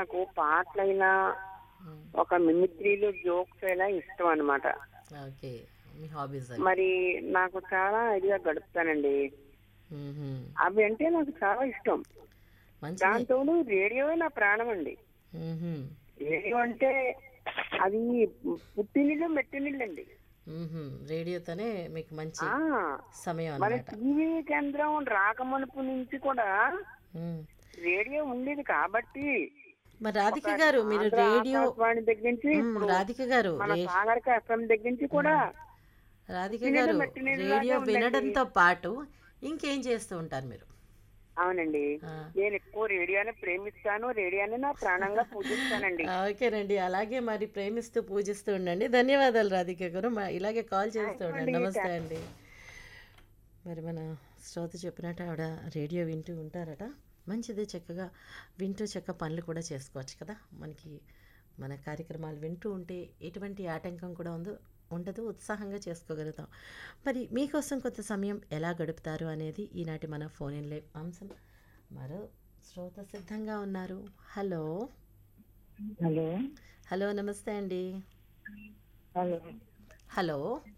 నాకు పాటలైనా ఉమ్, ఒక మిమిక్రీలు జోక్స్ అయినా ఇష్టం అన్నమాట ఓకే మీ హాబీస్ అవి మరి నాకు చాలా ఇదిగా గడుపుతానండి ఉహుం. అవి అంటే నాకు చాలా ఇష్టం మంచిది దాంతో రేడియోవే నా ప్రాణం అండి ఉహుం. రేడియో అంటే అది పుట్టినిల్లు మెట్టినిల్లు అండి ఉహుం. రేడియోతోనే మీకు మంచి ఆ, సమయం మన అన్నమాట టీవీ కేంద్రం రాకమునుపు నుంచి కూడా ఉమ్. రేడియో ఉండేది కాబట్టి మరి రాధిక గారు మీరు ఆంధ్ర రేడియో ఆకాశవాణి దగ్గర నుంచి ఉమ్, ఇప్పుడు రాధిక గారు మన రే- సాగరిక ఎఫ్ఎం దగ్గర నుంచి కూడా రాధిక వినడం గారు బట్టి నేను రేడియో ఇలాగే ఉండండి. వినడంతో పాటు ఇంకేం చేస్తూ ఉంటారు మీరు అవునండి ఆ. నేను ఎక్కువ రేడియోని ప్రేమిస్తాను రేడియోని నా ప్రాణంగా పూజిస్తానండి ఆ, ఓకేనండి అలాగే మరి ప్రేమిస్తూ పూజిస్తూ ఉండండి ధన్యవాదాలు రాధిక గారు మా ఇలాగే కాల్ చేస్తూ ఉండండి నమస్తే అండి మరి మన శ్రోత చెప్పినట్టు ఆవిడ రేడియో వింటూ ఉంటారట మంచిది చక్కగా వింటూ చక్క పనులు కూడా చేసుకోవచ్చు కదా మనకి మన కార్యక్రమాలు వింటూ ఉంటే ఎటువంటి ఆటంకం కూడా ఉందో ఉండదు ఉత్సాహంగా చేసుకోగలుగుతాం మరి మీకోసం కొంత సమయం ఎలా గడుపుతారు అనేది ఈనాటి మన ఫోన్ ఇన్ లైవ్ అంశం మరో శ్రోత సిద్ధంగా ఉన్నారు హలో హలో హలో నమస్తే అండి hello hello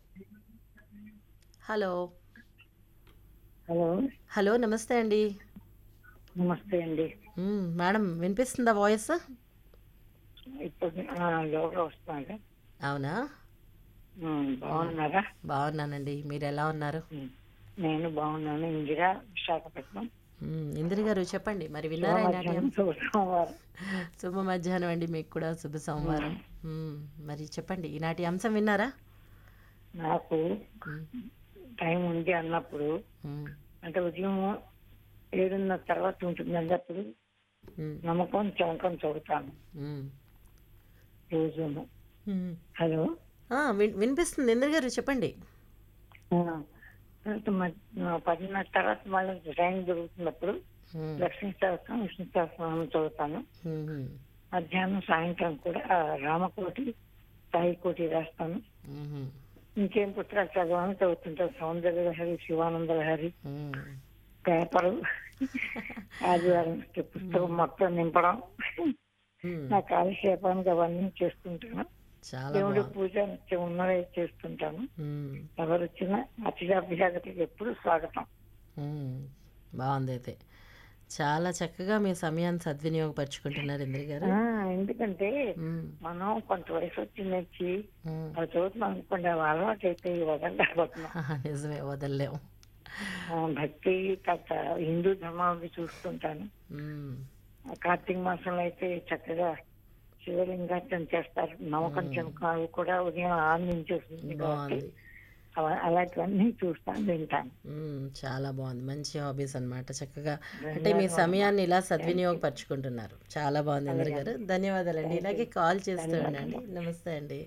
hello hello hello నమస్తే అండి నమస్తే అండి మ్మ్, మేడం వినిపిస్తుందా వాయిస్ ఇప్పుడు లోగా వస్తున్నాను అవునా బాగున్నారా బాగున్నానండి మీరు ఎలా ఉన్నారు నేను బాగున్నాను ఇందిరా విశాఖపట్నం మ్మ్, ఇందిరి గారు చెప్పండి మరి విన్నారా ఈనాటి అంశం? సోమవారం శుభ మధ్యాహ్నం అండి మీకు కూడా శుభ సోమవారం మ్మ్, మరి చెప్పండి ఈనాటి అంశం విన్నారా నాకు మ్మ్, టైం ఉంది అన్నప్పుడు మ్మ్, అంటే ఉదయం ఏడున్నర తర్వాత ఉంటుంది అన్నప్పుడు మ్మ్, నమ్మకం చమకం చదువుతాను మ్మ్, రోజును మ్మ్. హలో ఆ, విన్- వినిపిస్తుంది ఇందిరి గారు చెప్పండి ఆ, తర్వాత మ- ఆ, పదిన్నర తర్వాత మళ్ళీ టైం దొరుకుతున్నప్పుడు మ్మ్, లక్ష్మీ సహస్రం విష్ణు సహస్రం చదువుతాను మ్మ్, మధ్యాహ్నం సాయంత్రం కూడా ఆ, రామకోటి సాయి కోటి రాస్తాను మ్మ్, ఇంకేం పుస్తకాలు చదవాలని చదువుతుంటాను సౌందర్య లహరి శివానంద లహరి మ్మ్. పేపరు ఆదివారం పుస్తకం మొత్తం నింపడం మ్మ్. నా కాలక్షేపానికి అవన్నీ చేస్తుంటాను చాలా దేవుడి బాగుంది పూజ నిత్యం ఉన్నదే చేస్తుంటాను మ్మ్. ఎవరు వచ్చినా అతిథాభిజాతకి ఎప్పుడు స్వాగతం మ్మ్. బాగుంది అయితే చాలా చక్కగా మీ సమయాన్ని సద్వినియోగపరుచుకుంటున్నారు ఇంద్రి గారు ఆ, ఎందుకంటే మ్మ్. మనం కొంత వయసు వచ్చిందొచ్చి మ్మ్. అది చదువుతున్నాం అనుకోండి అవి అలవాటు అయితే వదలలేకపోతున్నాం ఆహా, నిజమే వదలలేము ఆ, భక్తి తర్వాత హిందూ ధర్మాన్ని చూస్తుంటాను మ్మ్. ఆ కార్తీక మాసంలో అయితే చక్కగా శివలింగార్చన చేస్తారు నమ్మకం చెమకాలు కూడా ఉదయం ఆరు నుంచి వస్తుంది కాబట్టి బాగుంది అవ- అలాంటివన్నీ చూస్తాను వింటాను మ్మ్. చాలా బాగుంది మంచి హాబీస్ అన్నమాట చక్కగా అంటే మీ సమయాన్ని ఇలా సద్వినియోగపరుచుకుంటున్నారు చాలా బాగుంది ఇంద్ర గారు ధన్యవాదాలండి ఇలాగే కాల్ చేస్తూ ఉండండి నమస్తే అండి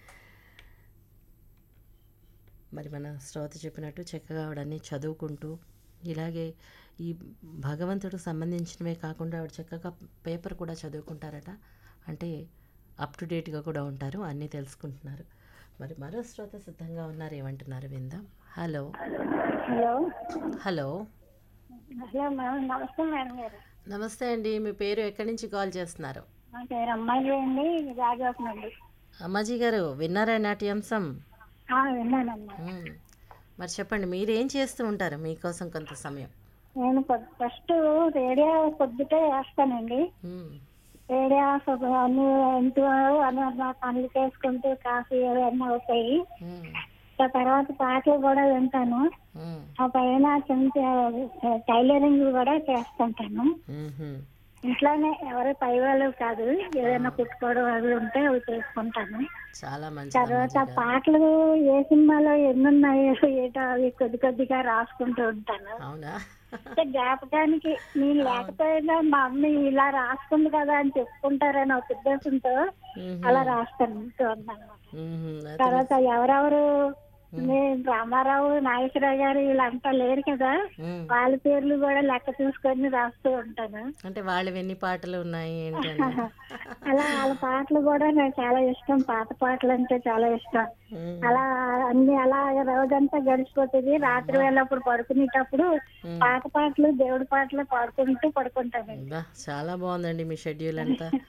మరి మన శ్రోత చెప్పినట్టు చక్కగా ఆవిడన్నీ చదువుకుంటూ ఇలాగే ఈ భగవంతుడికి సంబంధించినవే కాకుండా ఆవిడ చక్కగా పేపర్ కూడా చదువుకుంటారట అంటే అప్ టు డేట్గా కూడా ఉంటారు అన్నీ తెలుసుకుంటున్నారు మరి మరో శ్రోత సిద్ధంగా ఉన్నారు ఏమంటున్నారు విందాం hello hello hello hello madam నమస్తే మేడం గారు నమస్తే అండి మీ పేరు ఎక్కడి నుంచి కాల్ చేస్తున్నారు నా పేరు అమ్మాయి అండి రాజవసనండి అమ్మాజీ గారు విన్నారా నాటి అంశం విన్నానమ్మా మ్మ్. మరి చెప్పండి మీరు ఏం చేస్తూ ఉంటారు మీకోసం కొంత సమయం నేను ఫస్ట్ రేడియో పొద్దుటే వేస్తానండి మ్మ్. రేడియో అసలు అన్ని ఇంటూ అన్ని పనులు చేసుకుంటూ కాఫీ అవన్నీ అవుతాయి మ్మ్. ఆ తర్వాత పాటలు కూడా వింటాను మ్మ్. ఆ పైన చిన్న టైలరింగ్ కూడా చేస్తుంటాను మ్మ్హ్మ్. ఇంట్లోనే ఎవరు పై వాళ్ళు కాదు ఏదైనా కుట్టుకోవడం అవి ఉంటే అవి చేసుకుంటాను చాలా మంచి తర్వాత పాటలు ఏ సినిమాలో ఎన్ని ఉన్నాయో ఏటో అవి కొద్ది కొద్దిగా రాసుకుంటూ ఉంటాను అవునా అంటే జ్ఞాపకానికి నేను లేకపోయినా మా అమ్మ ఇలా రాసుకుంది కదా అని చెప్పుకుంటారని ఒక ఉద్దేశంతో మ్మ్హ్మ్. అలా రాస్తాను ఉంటాను మ్మ్హ్మ్. అయితే తర్వాత ఎవరెవరు నేను రామారావు నాగేశ్వరరావు గారు వీళ్ళంతా లేరు కదా మ్మ్. వాళ్ళ పేర్లు కూడా లెక్క చూసుకొని రాస్తూ ఉంటాను అంటే వాళ్ళవి ఎన్ని పాటలు ఉన్నాయి ఏంటండి అలా వాళ్ళ పాటలు కూడా నాకు చాలా ఇష్టం పాత పాటలు అంటే చాలా ఇష్టం మ్మ్. అలా అన్ని అలా రోజంతా గడిచిపోతుంది రాత్రి వేళప్పుడు పడుకునేటప్పుడు పాత పాటలు దేవుడి పాటలు పాడుకుంటూ పడుకుంటాను బా చాలా బాగుందండి మీ షెడ్యూల్ అంతా